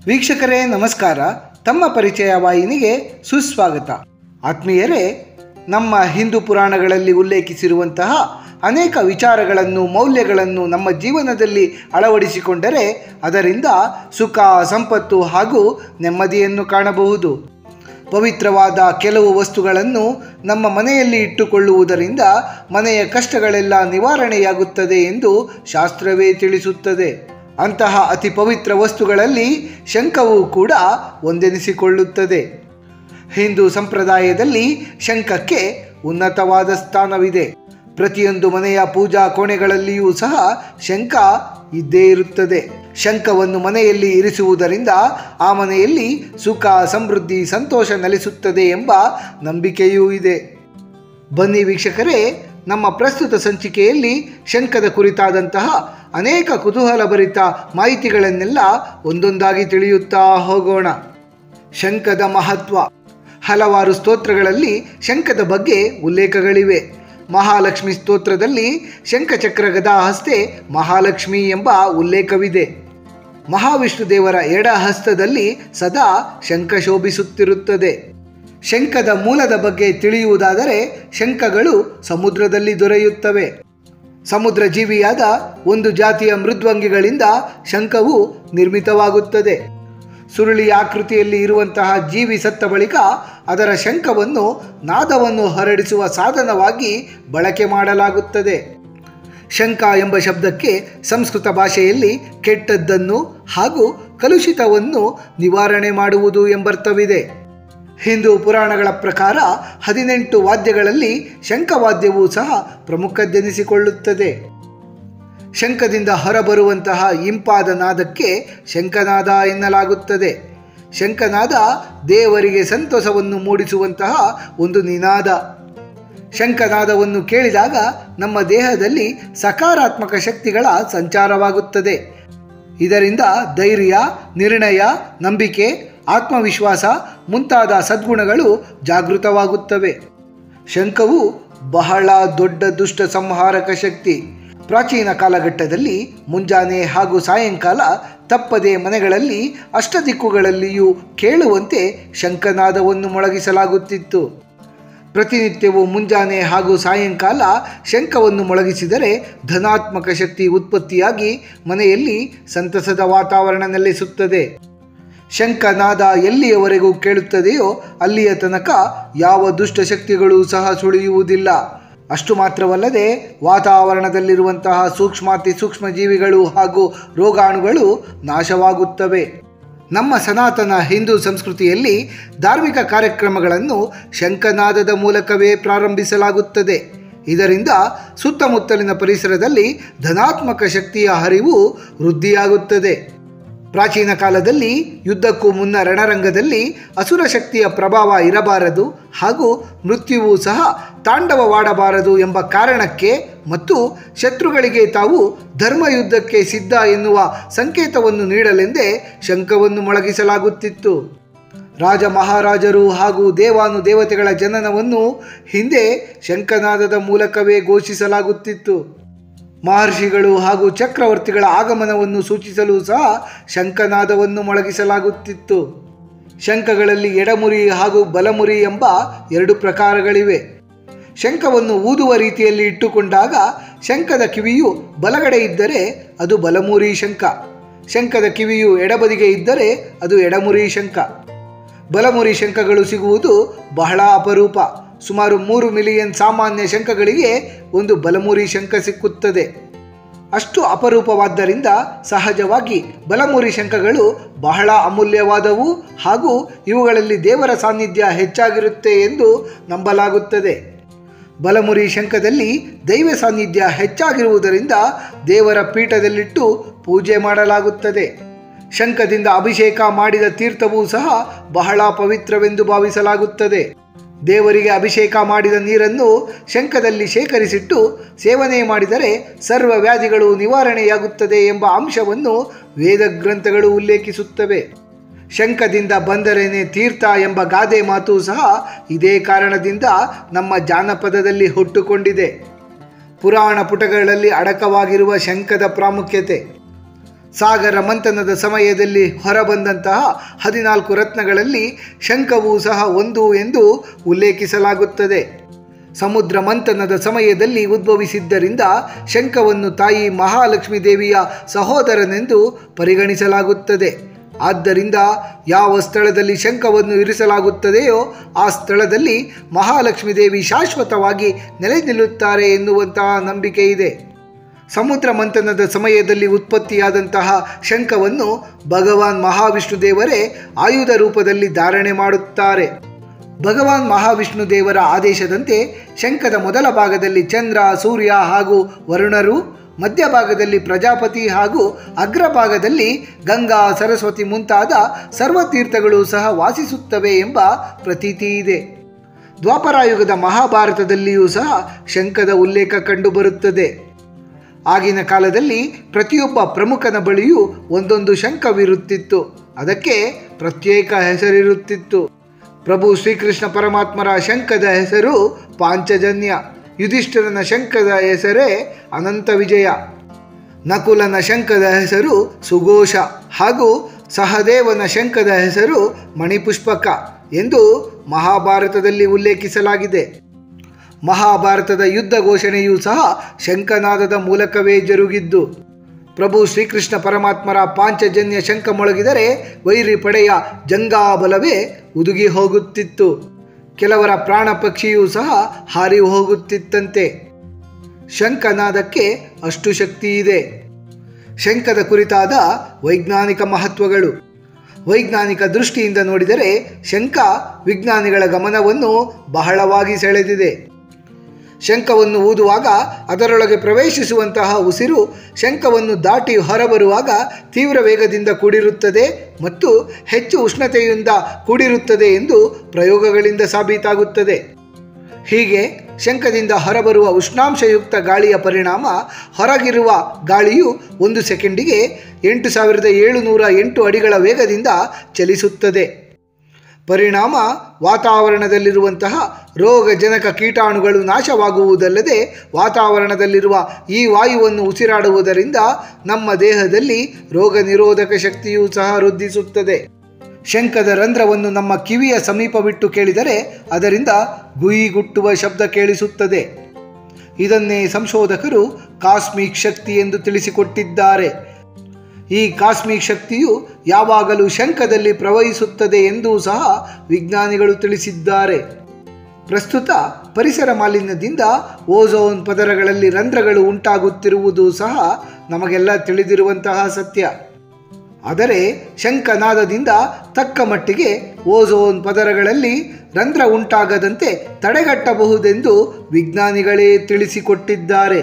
ವೀಕ್ಷಕರೇ ನಮಸ್ಕಾರ ತಮ್ಮ ಪರಿಚಯ ವಾಹಿನಿಗೆ ಸುಸ್ವಾಗತ ಆತ್ಮೀಯರೇ ನಮ್ಮ ಹಿಂದೂ ಪುರಾಣಗಳಲ್ಲಿ ಉಲ್ಲೇಖಿಸಿರುವಂತಹ ಅನೇಕ ವಿಚಾರಗಳನ್ನು ಮೌಲ್ಯಗಳನ್ನು ನಮ್ಮ ಜೀವನದಲ್ಲಿ ಅಳವಡಿಸಿಕೊಂಡರೆ ಅದರಿಂದ ಸುಖ ಸಂಪತ್ತು ಹಾಗೂ ನೆಮ್ಮದಿಯನ್ನು ಕಾಣಬಹುದು ಪವಿತ್ರವಾದ ಕೆಲವು ವಸ್ತುಗಳನ್ನು ನಮ್ಮ ಮನೆಯಲ್ಲಿ ಇಟ್ಟುಕೊಳ್ಳುವುದರಿಂದ ಮನೆಯ ಕಷ್ಟಗಳೆಲ್ಲ ನಿವಾರಣೆಯಾಗುತ್ತದೆ ಎಂದು ಶಾಸ್ತ್ರವೇ ತಿಳಿಸುತ್ತದೆ ಅಂತಹ ಅತಿ ಪವಿತ್ರ ವಸ್ತುಗಳಲ್ಲಿ ಶಂಖವು ಕೂಡ ಒಂದೆನಿಸಿಕೊಳ್ಳುತ್ತದೆ ಹಿಂದೂ ಸಂಪ್ರದಾಯದಲ್ಲಿ ಶಂಖಕ್ಕೆ ಉನ್ನತವಾದ ಸ್ಥಾನವಿದೆ ಪ್ರತಿಯೊಂದು ಮನೆಯ ಪೂಜಾ ಕೋಣೆಗಳಲ್ಲಿಯೂ ಸಹ ಶಂಖ ಇದ್ದೇ ಇರುತ್ತದೆ ಶಂಖವನ್ನು ಮನೆಯಲ್ಲಿ ಇರಿಸುವುದರಿಂದ ಆ ಮನೆಯಲ್ಲಿ ಸುಖ ಸಮೃದ್ಧಿ ಸಂತೋಷ ನೆಲೆಸುತ್ತದೆ ಎಂಬ ನಂಬಿಕೆಯೂ ಇದೆ ಬನ್ನಿ ವೀಕ್ಷಕರೇ ನಮ್ಮ ಪ್ರಸ್ತುತ ಸಂಚಿಕೆಯಲ್ಲಿ ಶಂಖದ ಕುರಿತಾದಂತಹ ಅನೇಕ ಕುತೂಹಲಭರಿತ ಮಾಹಿತಿಗಳನ್ನೆಲ್ಲ ಒಂದೊಂದಾಗಿ ತಿಳಿಯುತ್ತಾ ಹೋಗೋಣ ಶಂಖದ ಮಹತ್ವ ಹಲವಾರು ಸ್ತೋತ್ರಗಳಲ್ಲಿ ಶಂಖದ ಬಗ್ಗೆ ಉಲ್ಲೇಖಗಳಿವೆ ಮಹಾಲಕ್ಷ್ಮಿ ಸ್ತೋತ್ರದಲ್ಲಿ ಶಂಖಚಕ್ರ ಗದಾ ಹಸ್ತೆ ಮಹಾಲಕ್ಷ್ಮಿ ಎಂಬ ಉಲ್ಲೇಖವಿದೆ ಮಹಾವಿಷ್ಣು ದೇವರ ಎಡ ಹಸ್ತದಲ್ಲಿ ಸದಾ ಶಂಖ ಶೋಭಿಸುತ್ತಿರುತ್ತದೆ ಶಂಖದ ಮೂಲದ ಬಗ್ಗೆ ತಿಳಿಯುವುದಾದರೆ ಶಂಖಗಳು ಸಮುದ್ರದಲ್ಲಿ ದೊರೆಯುತ್ತವೆ ಸಮುದ್ರ ಜೀವಿಯಾದ ಒಂದು ಜಾತಿಯ ಮೃದ್ವಂಗಿಗಳಿಂದ ಶಂಖವು ನಿರ್ಮಿತವಾಗುತ್ತದೆ ಸುರುಳಿ ಆಕೃತಿಯಲ್ಲಿ ಇರುವಂತಹ ಜೀವಿ ಸತ್ತ ಬಳಿಕ ಅದರ ಶಂಖವನ್ನು ನಾದವನ್ನು ಹರಡಿಸುವ ಸಾಧನವಾಗಿ ಬಳಕೆ ಮಾಡಲಾಗುತ್ತದೆ ಶಂಖ ಎಂಬ ಶಬ್ದಕ್ಕೆ ಸಂಸ್ಕೃತ ಭಾಷೆಯಲ್ಲಿ ಕೆಟ್ಟದ್ದನ್ನು ಹಾಗೂ ಕಲುಷಿತವನ್ನು ನಿವಾರಣೆ ಮಾಡುವುದು ಎಂಬರ್ಥವಿದೆ ಹಿಂದೂ ಪುರಾಣಗಳ ಪ್ರಕಾರ ಹದಿನೆಂಟು ವಾದ್ಯಗಳಲ್ಲಿ ಶಂಖವಾದ್ಯವೂ ಸಹ ಪ್ರಮುಖದ್ದೆನಿಸಿಕೊಳ್ಳುತ್ತದೆ ಶಂಖದಿಂದ ಹೊರಬರುವಂತಹ ಇಂಪಾದ ನಾದಕ್ಕೆ ಶಂಖನಾದ ಎನ್ನಲಾಗುತ್ತದೆ ಶಂಖನಾದ ದೇವರಿಗೆ ಸಂತೋಷವನ್ನು ಮೂಡಿಸುವಂತಹ ಒಂದು ನಿನಾದ ಶಂಖನಾದವನ್ನು ಕೇಳಿದಾಗ ನಮ್ಮ ದೇಹದಲ್ಲಿ ಸಕಾರಾತ್ಮಕ ಶಕ್ತಿಗಳ ಸಂಚಾರವಾಗುತ್ತದೆ ಇದರಿಂದ ಧೈರ್ಯ ನಿರ್ಣಯ ನಂಬಿಕೆ ಆತ್ಮವಿಶ್ವಾಸ ಮುಂತಾದ ಸದ್ಗುಣಗಳು ಜಾಗೃತವಾಗುತ್ತವೆ ಶಂಖವು ಬಹಳ ದೊಡ್ಡ ದುಷ್ಟ ಸಂಹಾರಕ ಶಕ್ತಿ ಪ್ರಾಚೀನ ಕಾಲಘಟ್ಟದಲ್ಲಿ ಮುಂಜಾನೆ ಹಾಗೂ ಸಾಯಂಕಾಲ ತಪ್ಪದೆ ಮನೆಗಳಲ್ಲಿ ಅಷ್ಟದಿಕ್ಕುಗಳಲ್ಲಿಯೂ ಕೇಳುವಂತೆ ಶಂಖನಾದವನ್ನು ಮೊಳಗಿಸಲಾಗುತ್ತಿತ್ತು ಪ್ರತಿನಿತ್ಯವೂ ಮುಂಜಾನೆ ಹಾಗೂ ಸಾಯಂಕಾಲ ಶಂಖವನ್ನು ಮೊಳಗಿಸಿದರೆ ಧನಾತ್ಮಕ ಶಕ್ತಿ ಉತ್ಪತ್ತಿಯಾಗಿ ಮನೆಯಲ್ಲಿ ಸಂತಸದ ವಾತಾವರಣ ನೆಲೆಸುತ್ತದೆ ಶಂಖನಾದ ಎಲ್ಲಿಯವರೆಗೂ ಕೇಳುತ್ತದೆಯೋ ಅಲ್ಲಿಯ ತನಕ ಯಾವ ದುಷ್ಟಶಕ್ತಿಗಳೂ ಸಹ ಸುಳಿಯುವುದಿಲ್ಲ ಅಷ್ಟು ಮಾತ್ರವಲ್ಲದೆ ವಾತಾವರಣದಲ್ಲಿರುವಂತಹ ಸೂಕ್ಷ್ಮಾತಿ ಸೂಕ್ಷ್ಮ ಜೀವಿಗಳು ಹಾಗೂ ರೋಗಾಣುಗಳು ನಾಶವಾಗುತ್ತವೆ ನಮ್ಮ ಸನಾತನ ಹಿಂದೂ ಸಂಸ್ಕೃತಿಯಲ್ಲಿ ಧಾರ್ಮಿಕ ಕಾರ್ಯಕ್ರಮಗಳನ್ನು ಶಂಖನಾದದ ಮೂಲಕವೇ ಪ್ರಾರಂಭಿಸಲಾಗುತ್ತದೆ ಇದರಿಂದ ಸುತ್ತಮುತ್ತಲಿನ ಪರಿಸರದಲ್ಲಿ ಧನಾತ್ಮಕ ಶಕ್ತಿಯ ಹರಿವು ವೃದ್ಧಿಯಾಗುತ್ತದೆ ಪ್ರಾಚೀನ ಕಾಲದಲ್ಲಿ ಯುದ್ಧಕ್ಕೂ ಮುನ್ನ ರಣರಂಗದಲ್ಲಿ ಅಸುರ ಶಕ್ತಿಯ ಪ್ರಭಾವ ಇರಬಾರದು ಹಾಗೂ ಮೃತ್ಯುವು ಸಹ ತಾಂಡವವಾಡಬಾರದು ಎಂಬ ಕಾರಣಕ್ಕೆ ಮತ್ತು ಶತ್ರುಗಳಿಗೆ ತಾವು ಧರ್ಮಯುದ್ಧಕ್ಕೆ ಸಿದ್ಧ ಎನ್ನುವ ಸಂಕೇತವನ್ನು ನೀಡಲೆಂದೇ ಶಂಖವನ್ನು ಮೊಳಗಿಸಲಾಗುತ್ತಿತ್ತು ರಾಜ ಮಹಾರಾಜರು ಹಾಗೂ ದೇವಾನು ದೇವತೆಗಳ ಜನನವನ್ನು ಹಿಂದೆ ಶಂಖನಾದದ ಮೂಲಕವೇ ಘೋಷಿಸಲಾಗುತ್ತಿತ್ತು ಮಹರ್ಷಿಗಳು ಹಾಗೂ ಚಕ್ರವರ್ತಿಗಳ ಆಗಮನವನ್ನು ಸೂಚಿಸಲು ಸಹ ಶಂಖನಾದವನ್ನು ಮೊಳಗಿಸಲಾಗುತ್ತಿತ್ತು ಶಂಖಗಳಲ್ಲಿ ಎಡಮುರಿ ಹಾಗೂ ಬಲಮುರಿ ಎಂಬ ಎರಡು ಪ್ರಕಾರಗಳಿವೆ ಶಂಖವನ್ನು ಊದುವ ರೀತಿಯಲ್ಲಿ ಇಟ್ಟುಕೊಂಡಾಗ ಶಂಖದ ಕಿವಿಯು ಬಲಗಡೆ ಇದ್ದರೆ ಅದು ಬಲಮುರಿ ಶಂಖ ಶಂಖದ ಕಿವಿಯು ಎಡಬದಿಗೆ ಇದ್ದರೆ ಅದು ಎಡಮುರಿ ಶಂಖ ಬಲಮುರಿ ಶಂಖಗಳು ಸಿಗುವುದು ಬಹಳ ಅಪರೂಪ ಸುಮಾರು ಮೂರು ಮಿಲಿಯನ್ ಸಾಮಾನ್ಯ ಶಂಖಗಳಿಗೆ ಒಂದು ಬಲಮುರಿ ಶಂಖ ಸಿಕ್ಕುತ್ತದೆ ಅಷ್ಟು ಅಪರೂಪವಾದ್ದರಿಂದ ಸಹಜವಾಗಿ ಬಲಮುರಿ ಶಂಖಗಳು ಬಹಳ ಅಮೂಲ್ಯವಾದವು ಹಾಗೂ ಇವುಗಳಲ್ಲಿ ದೇವರ ಸಾನ್ನಿಧ್ಯ ಹೆಚ್ಚಾಗಿರುತ್ತೆ ಎಂದು ನಂಬಲಾಗುತ್ತದೆ ಬಲಮುರಿ ಶಂಖದಲ್ಲಿ ದೈವ ಸಾನ್ನಿಧ್ಯ ಹೆಚ್ಚಾಗಿರುವುದರಿಂದ ದೇವರ ಪೀಠದಲ್ಲಿಟ್ಟು ಪೂಜೆ ಮಾಡಲಾಗುತ್ತದೆ ಶಂಖದಿಂದ ಅಭಿಷೇಕ ಮಾಡಿದ ತೀರ್ಥವೂ ಸಹ ಬಹಳ ಪವಿತ್ರವೆಂದು ಭಾವಿಸಲಾಗುತ್ತದೆ ದೇವರಿಗೆ ಅಭಿಷೇಕ ಮಾಡಿದ ನೀರನ್ನು ಶಂಖದಲ್ಲಿ ಶೇಖರಿಸಿಟ್ಟು ಸೇವನೆ ಮಾಡಿದರೆ ಸರ್ವ ವ್ಯಾಧಿಗಳು ನಿವಾರಣೆಯಾಗುತ್ತದೆ ಎಂಬ ಅಂಶವನ್ನು ವೇದ ಗ್ರಂಥಗಳು ಉಲ್ಲೇಖಿಸುತ್ತವೆ ಶಂಖದಿಂದ ಬಂದರೇನೆ ತೀರ್ಥ ಎಂಬ ಗಾದೆ ಮಾತು ಸಹ ಇದೇ ಕಾರಣದಿಂದ ನಮ್ಮ ಜಾನಪದದಲ್ಲಿ ಹುಟ್ಟುಕೊಂಡಿದೆ ಪುರಾಣ ಪುಟಗಳಲ್ಲಿ ಅಡಕವಾಗಿರುವ ಶಂಖದ ಪ್ರಾಮುಖ್ಯತೆ ಸಾಗರ ಮಂಥನದ ಸಮಯದಲ್ಲಿ ಹೊರಬಂದಂತಹ ಹದಿನಾಲ್ಕು ರತ್ನಗಳಲ್ಲಿ ಶಂಖವೂ ಸಹ ಒಂದು ಎಂದು ಉಲ್ಲೇಖಿಸಲಾಗುತ್ತದೆ ಸಮುದ್ರ ಮಂಥನದ ಸಮಯದಲ್ಲಿ ಉದ್ಭವಿಸಿದ್ದರಿಂದ ಶಂಖವನ್ನು ತಾಯಿ ಮಹಾಲಕ್ಷ್ಮೀ ದೇವಿಯ ಸಹೋದರನೆಂದು ಪರಿಗಣಿಸಲಾಗುತ್ತದೆ ಆದ್ದರಿಂದ ಯಾವ ಸ್ಥಳದಲ್ಲಿ ಶಂಖವನ್ನು ಇರಿಸಲಾಗುತ್ತದೆಯೋ ಆ ಸ್ಥಳದಲ್ಲಿ ಮಹಾಲಕ್ಷ್ಮೀ ದೇವಿ ಶಾಶ್ವತವಾಗಿ ನೆಲೆ ನಿಲ್ಲುತ್ತಾರೆ ಎನ್ನುವಂತಹ ನಂಬಿಕೆ ಇದೆ ಸಮುದ್ರ ಮಂಥನದ ಸಮಯದಲ್ಲಿ ಉತ್ಪತ್ತಿಯಾದಂತಹ ಶಂಖವನ್ನು ಭಗವಾನ್ ಮಹಾವಿಷ್ಣು ದೇವರೇ ಆಯುಧ ರೂಪದಲ್ಲಿ ಧಾರಣೆ ಮಾಡುತ್ತಾರೆ ಭಗವಾನ್ ಮಹಾವಿಷ್ಣು ದೇವರ ಆದೇಶದಂತೆ ಶಂಖದ ಮೊದಲ ಭಾಗದಲ್ಲಿ ಚಂದ್ರ ಸೂರ್ಯ ಹಾಗೂ ವರುಣರು ಮಧ್ಯಭಾಗದಲ್ಲಿ ಪ್ರಜಾಪತಿ ಹಾಗೂ ಅಗ್ರಭಾಗದಲ್ಲಿ ಗಂಗಾ ಸರಸ್ವತಿ ಮುಂತಾದ ಸರ್ವತೀರ್ಥಗಳು ಸಹ ವಾಸಿಸುತ್ತವೆ ಎಂಬ ಪ್ರತೀತಿ ಇದೆ ದ್ವಾಪರಾಯುಗದ ಮಹಾಭಾರತದಲ್ಲಿಯೂ ಸಹ ಶಂಖದ ಉಲ್ಲೇಖ ಕಂಡುಬರುತ್ತದೆ ಆಗಿನ ಕಾಲದಲ್ಲಿ ಪ್ರತಿಯೊಬ್ಬ ಪ್ರಮುಖನ ಬಳಿಯೂ ಒಂದೊಂದು ಶಂಖವಿರುತ್ತಿತ್ತು ಅದಕ್ಕೆ ಪ್ರತ್ಯೇಕ ಹೆಸರಿರುತ್ತಿತ್ತು ಪ್ರಭು ಶ್ರೀಕೃಷ್ಣ ಪರಮಾತ್ಮರ ಶಂಖದ ಹೆಸರು ಪಾಂಚಜನ್ಯ ಯುಧಿಷ್ಠಿರನ ಶಂಖದ ಹೆಸರೇ ಅನಂತ ವಿಜಯ ನಕುಲನ ಶಂಖದ ಹೆಸರು ಸುಘೋಷ ಹಾಗೂ ಸಹದೇವನ ಶಂಖದ ಹೆಸರು ಮಣಿಪುಷ್ಪಕ ಎಂದು ಮಹಾಭಾರತದಲ್ಲಿ ಉಲ್ಲೇಖಿಸಲಾಗಿದೆ ಮಹಾಭಾರತದ ಯುದ್ಧ ಘೋಷಣೆಯೂ ಸಹ ಶಂಖನಾದದ ಮೂಲಕವೇ ಜರುಗಿದ್ದು ಪ್ರಭು ಶ್ರೀಕೃಷ್ಣ ಪರಮಾತ್ಮರ ಪಾಂಚಜನ್ಯ ಶಂಖ ಮೊಳಗಿದರೆ ವೈರಿ ಪಡೆಯ ಜಂಗಾಬಲವೇ ಉದುಗಿ ಹೋಗುತ್ತಿತ್ತು ಕೆಲವರ ಪ್ರಾಣ ಪಕ್ಷಿಯೂ ಸಹ ಹಾರಿ ಹೋಗುತ್ತಿತ್ತಂತೆ ಶಂಖನಾದಕ್ಕೆ ಅಷ್ಟು ಶಕ್ತಿ ಇದೆ ಶಂಖದ ಕುರಿತಾದ ವೈಜ್ಞಾನಿಕ ಮಹತ್ವಗಳು ವೈಜ್ಞಾನಿಕ ದೃಷ್ಟಿಯಿಂದ ನೋಡಿದರೆ ಶಂಖ ವಿಜ್ಞಾನಿಗಳ ಗಮನವನ್ನು ಬಹಳವಾಗಿ ಸೆಳೆದಿದೆ ಶಂಖವನ್ನು ಊದುವಾಗ ಅದರೊಳಗೆ ಪ್ರವೇಶಿಸುವಂತಹ ಉಸಿರು ಶಂಖವನ್ನು ದಾಟಿ ಹೊರಬರುವಾಗ ತೀವ್ರ ವೇಗದಿಂದ ಕೂಡಿರುತ್ತದೆ ಮತ್ತು ಹೆಚ್ಚು ಉಷ್ಣತೆಯಿಂದ ಕೂಡಿರುತ್ತದೆ ಎಂದು ಪ್ರಯೋಗಗಳಿಂದ ಸಾಬೀತಾಗುತ್ತದೆ ಹೀಗೆ ಶಂಖದಿಂದ ಹೊರಬರುವ ಉಷ್ಣಾಂಶಯುಕ್ತ ಗಾಳಿಯ ಪರಿಣಾಮ ಹೊರಗಿರುವ ಗಾಳಿಯು ಒಂದು ಸೆಕೆಂಡಿಗೆ ಎಂಟು ಸಾವಿರದ ಏಳುನೂರ ಎಂಟು ಅಡಿಗಳ ವೇಗದಿಂದ ಚಲಿಸುತ್ತದೆ ಪರಿಣಾಮ ವಾತಾವರಣದಲ್ಲಿರುವಂತಹ ರೋಗಜನಕ ಕೀಟಾಣುಗಳು ನಾಶವಾಗುವುದಲ್ಲದೆ ವಾತಾವರಣದಲ್ಲಿರುವ ಈ ವಾಯುವನ್ನು ಉಸಿರಾಡುವುದರಿಂದ ನಮ್ಮ ದೇಹದಲ್ಲಿ ರೋಗ ನಿರೋಧಕ ಶಕ್ತಿಯೂ ಸಹ ವೃದ್ಧಿಸುತ್ತದೆ ಶಂಖದ ರಂಧ್ರವನ್ನು ನಮ್ಮ ಕಿವಿಯ ಸಮೀಪವಿಟ್ಟು ಕೇಳಿದರೆ ಅದರಿಂದ ಗುಯಿಗುಟ್ಟುವ ಶಬ್ದ ಕೇಳಿಸುತ್ತದೆ ಇದನ್ನೇ ಸಂಶೋಧಕರು ಕಾಸ್ಮಿಕ್ ಶಕ್ತಿ ಎಂದು ತಿಳಿಸಿಕೊಟ್ಟಿದ್ದಾರೆ ಈ ಕಾಸ್ಮಿಕ್ ಶಕ್ತಿಯು ಯಾವಾಗಲೂ ಶಂಖದಲ್ಲಿ ಪ್ರವಹಿಸುತ್ತದೆ ಎಂದೂ ಸಹ ವಿಜ್ಞಾನಿಗಳು ತಿಳಿಸಿದ್ದಾರೆ ಪ್ರಸ್ತುತ ಪರಿಸರ ಮಾಲಿನ್ಯದಿಂದ ಓಝೋನ್ ಪದರಗಳಲ್ಲಿ ರಂಧ್ರಗಳು ಉಂಟಾಗುತ್ತಿರುವುದು ಸಹ ನಮಗೆಲ್ಲ ತಿಳಿದಿರುವಂತಹ ಸತ್ಯ ಆದರೆ ಶಂಖನಾದದಿಂದ ತಕ್ಕ ಮಟ್ಟಿಗೆ ಓಝೋನ್ ಪದರಗಳಲ್ಲಿ ರಂಧ್ರ ಉಂಟಾಗದಂತೆ ತಡೆಗಟ್ಟಬಹುದೆಂದು ವಿಜ್ಞಾನಿಗಳೇ ತಿಳಿಸಿಕೊಟ್ಟಿದ್ದಾರೆ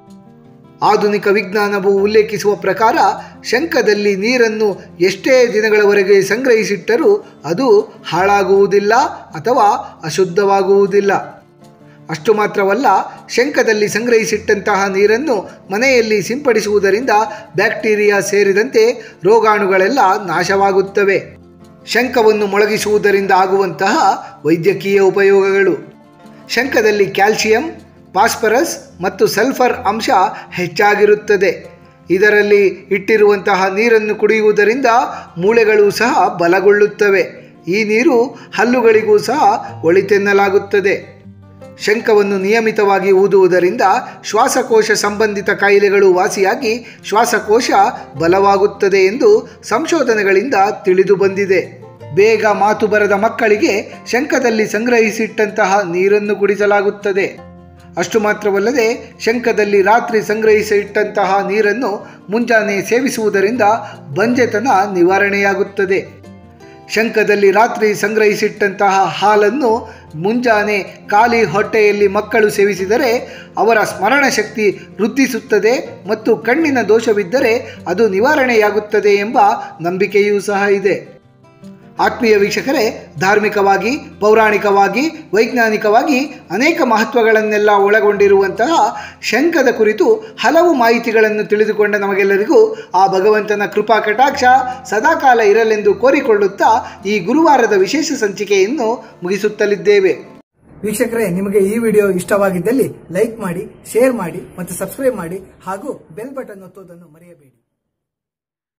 ಆಧುನಿಕ ವಿಜ್ಞಾನವು ಉಲ್ಲೇಖಿಸುವ ಪ್ರಕಾರ ಶಂಖದಲ್ಲಿ ನೀರನ್ನು ಎಷ್ಟೇ ದಿನಗಳವರೆಗೆ ಸಂಗ್ರಹಿಸಿಟ್ಟರೂ ಅದು ಹಾಳಾಗುವುದಿಲ್ಲ ಅಥವಾ ಅಶುದ್ಧವಾಗುವುದಿಲ್ಲ ಅಷ್ಟು ಮಾತ್ರವಲ್ಲ ಶಂಖದಲ್ಲಿ ಸಂಗ್ರಹಿಸಿಟ್ಟಂತಹ ನೀರನ್ನು ಮನೆಯಲ್ಲಿ ಸಿಂಪಡಿಸುವುದರಿಂದ ಬ್ಯಾಕ್ಟೀರಿಯಾ ಸೇರಿದಂತೆ ರೋಗಾಣುಗಳೆಲ್ಲ ನಾಶವಾಗುತ್ತವೆ ಶಂಖವನ್ನು ಮೊಳಗಿಸುವುದರಿಂದ ಆಗುವಂತಹ ವೈದ್ಯಕೀಯ ಉಪಯೋಗಗಳು ಶಂಖದಲ್ಲಿ ಕ್ಯಾಲ್ಸಿಯಂ ಫಾಸ್ಫರಸ್ ಮತ್ತು ಸಲ್ಫರ್ ಅಂಶ ಹೆಚ್ಚಾಗಿರುತ್ತದೆ ಇದರಲ್ಲಿ ಇಟ್ಟಿರುವಂತಹ ನೀರನ್ನು ಕುಡಿಯುವುದರಿಂದ ಮೂಳೆಗಳು ಸಹ ಬಲಗೊಳ್ಳುತ್ತವೆ ಈ ನೀರು ಹಲ್ಲುಗಳಿಗೂ ಸಹ ಒಳಿತೆನ್ನಲಾಗುತ್ತದೆ ಶಂಖವನ್ನು ನಿಯಮಿತವಾಗಿ ಊದುವುದರಿಂದ ಶ್ವಾಸಕೋಶ ಸಂಬಂಧಿತ ಕಾಯಿಲೆಗಳು ವಾಸಿಯಾಗಿ ಶ್ವಾಸಕೋಶ ಬಲವಾಗುತ್ತದೆ ಎಂದು ಸಂಶೋಧನೆಗಳಿಂದ ತಿಳಿದು ಬಂದಿದೆ ಬೇಗ ಮಾತು ಬರದ ಮಕ್ಕಳಿಗೆ ಶಂಖದಲ್ಲಿ ಸಂಗ್ರಹಿಸಿಟ್ಟಂತಹ ನೀರನ್ನು ಕುಡಿಸಲಾಗುತ್ತದೆ ಅಷ್ಟು ಮಾತ್ರವಲ್ಲದೆ ಶಂಖದಲ್ಲಿ ರಾತ್ರಿ ಸಂಗ್ರಹಿಸಿಟ್ಟಂತಹ ನೀರನ್ನು ಮುಂಜಾನೆ ಸೇವಿಸುವುದರಿಂದ ಬಂಜೆತನ ನಿವಾರಣೆಯಾಗುತ್ತದೆ ಶಂಖದಲ್ಲಿ ರಾತ್ರಿ ಸಂಗ್ರಹಿಸಿಟ್ಟಂತಹ ಹಾಲನ್ನು ಮುಂಜಾನೆ ಖಾಲಿ ಹೊಟ್ಟೆಯಲ್ಲಿ ಮಕ್ಕಳು ಸೇವಿಸಿದರೆ ಅವರ ಸ್ಮರಣ ಶಕ್ತಿ ವೃದ್ಧಿಸುತ್ತದೆ ಮತ್ತು ಕಣ್ಣಿನ ದೋಷವಿದ್ದರೆ ಅದು ನಿವಾರಣೆಯಾಗುತ್ತದೆ ಎಂಬ ನಂಬಿಕೆಯೂ ಸಹ ಇದೆ ಆತ್ಮೀಯ ವೀಕ್ಷಕರೇ ಧಾರ್ಮಿಕವಾಗಿ ಪೌರಾಣಿಕವಾಗಿ ವೈಜ್ಞಾನಿಕವಾಗಿ ಅನೇಕ ಮಹತ್ವಗಳನ್ನೆಲ್ಲ ಒಳಗೊಂಡಿರುವಂತಹ ಶಂಖದ ಕುರಿತು ಹಲವು ಮಾಹಿತಿಗಳನ್ನು ತಿಳಿದುಕೊಂಡ ನಮಗೆಲ್ಲರಿಗೂ ಆ ಭಗವಂತನ ಕೃಪಾ ಕಟಾಕ್ಷ ಸದಾಕಾಲ ಇರಲೆಂದು ಕೋರಿಕೊಳ್ಳುತ್ತಾ ಈ ಗುರುವಾರದ ವಿಶೇಷ ಸಂಚಿಕೆಯನ್ನು ಮುಗಿಸುತ್ತಲಿದ್ದೇವೆ ವೀಕ್ಷಕರೇ ನಿಮಗೆ ಈ ವಿಡಿಯೋ ಇಷ್ಟವಾಗಿದ್ದಲ್ಲಿ ಲೈಕ್ ಮಾಡಿ ಶೇರ್ ಮಾಡಿ ಮತ್ತು ಸಬ್ಸ್ಕ್ರೈಬ್ ಮಾಡಿ ಹಾಗೂ ಬೆಲ್ ಬಟನ್ ಒತ್ತುವುದನ್ನು ಮರೆಯಬೇಡಿ